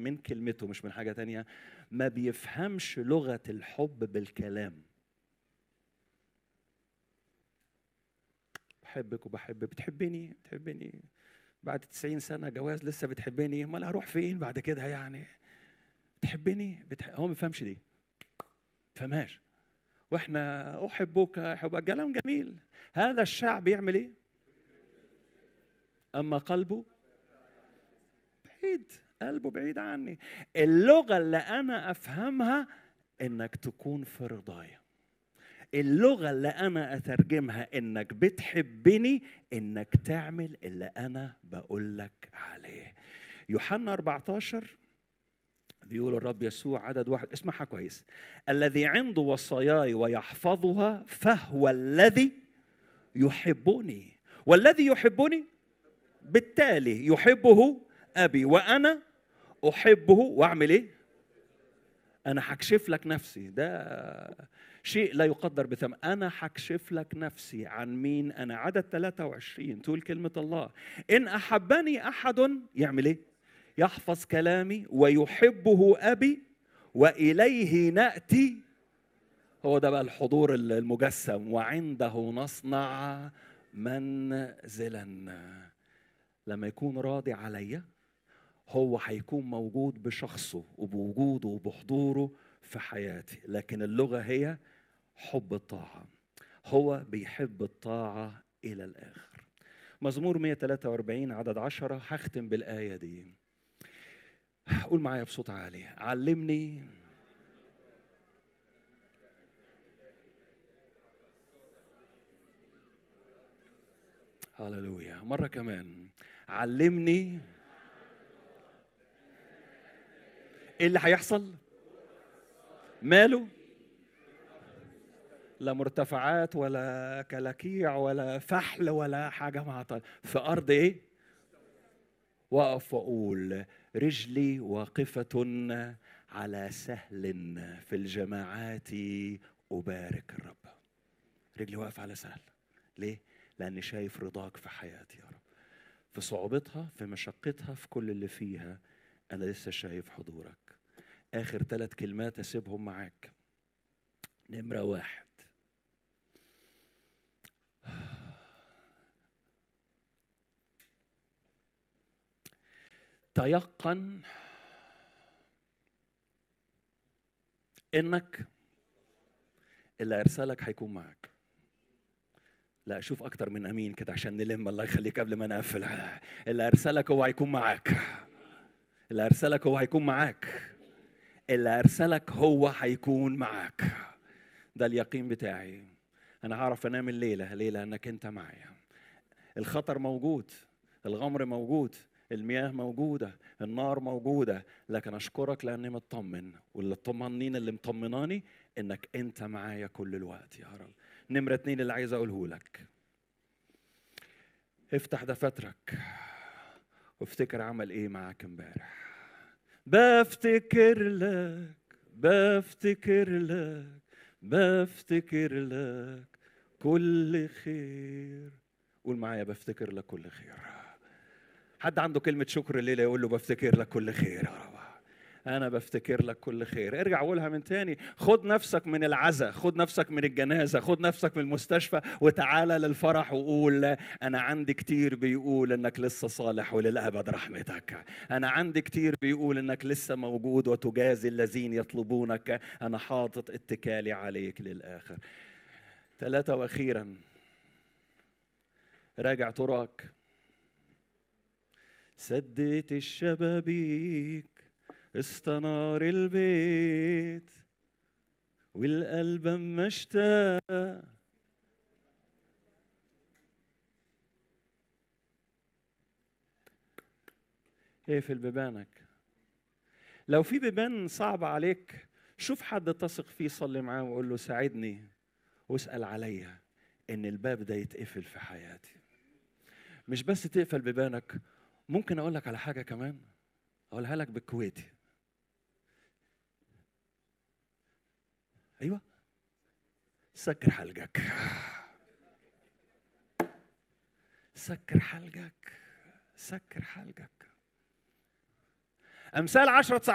من كلمته مش من حاجة تانية ما بيفهمش لغة الحب بالكلام بحبك وبحب بتحبني بتحبني بعد 90 سنة جواز لسه بتحبني امال هروح فين بعد كده يعني بتحبني بتح... هو ما بيفهمش دي فهمهاش واحنا احبك احبك كلام جميل هذا الشعب يعمل ايه اما قلبه بعيد قلبه بعيد عني اللغه اللي انا افهمها انك تكون في رضايا اللغه اللي انا اترجمها انك بتحبني انك تعمل اللي انا بقول لك عليه يوحنا 14 بيقول الرب يسوع عدد واحد اسمعها كويس الذي عنده وصاياي ويحفظها فهو الذي يحبني والذي يحبني بالتالي يحبه ابي وانا احبه واعمل ايه انا هكشف لك نفسي ده شيء لا يقدر بثمن انا هكشف لك نفسي عن مين انا عدد 23 تقول كلمه الله ان احبني احد يعمل ايه يحفظ كلامي ويحبه ابي واليه ناتي هو ده بقى الحضور المجسم وعنده نصنع منزلا لما يكون راضي عليا هو هيكون موجود بشخصه وبوجوده وبحضوره في حياتي لكن اللغة هي حب الطاعة هو بيحب الطاعة إلى الآخر مزمور 143 عدد عشرة هختم بالآية دي قول معايا بصوت عالي علمني هللويا مرة كمان علمني ايه اللي هيحصل ماله لا مرتفعات ولا كلاكيع ولا فحل ولا حاجة معطل في أرض إيه وأقف وأقول رجلي واقفة على سهل في الجماعات أبارك الرب رجلي واقفة على سهل ليه؟ لأني شايف رضاك في حياتي يا رب في صعوبتها في مشقتها في كل اللي فيها أنا لسه شايف حضورك آخر ثلاث كلمات أسيبهم معاك نمرة واحد تيقن انك اللي ارسلك هيكون معك لا شوف اكتر من امين كده عشان نلم الله يخليك قبل ما نقفل اللي ارسلك هو هيكون معاك اللي ارسلك هو هيكون معاك اللي ارسلك هو هيكون معاك ده اليقين بتاعي انا هعرف انام الليله ليه لانك انت معايا الخطر موجود الغمر موجود المياه موجودة النار موجودة لكن أشكرك لأني مطمن واللي الطمانين اللي مطمناني إنك أنت معايا كل الوقت يا رب نمرة اتنين اللي عايز أقوله لك افتح دفاترك وافتكر عمل إيه معاك امبارح بفتكر لك بفتكر لك بفتكر لك كل خير قول معايا بفتكر لك كل خير حد عنده كلمة شكر الليلة يقول له بفتكر لك كل خير يا رب أنا بفتكر لك كل خير ارجع قولها من تاني خد نفسك من العزا خد نفسك من الجنازة خد نفسك من المستشفى وتعالى للفرح وقول أنا عندي كتير بيقول إنك لسه صالح وللأبد رحمتك أنا عندي كتير بيقول إنك لسه موجود وتجازي الذين يطلبونك أنا حاطط اتكالي عليك للآخر ثلاثة وأخيرا راجع تراك سديت الشبابيك استنار البيت والقلب اما اشتاق اقفل بيبانك لو في بيبان صعبة عليك شوف حد تثق فيه صلي معاه وقول له ساعدني واسأل عليا ان الباب ده يتقفل في حياتي مش بس تقفل بيبانك ممكن اقول لك على حاجه كمان اقولها لك بالكويتي ايوه سكر حلقك سكر حلقك سكر حلقك امثال 10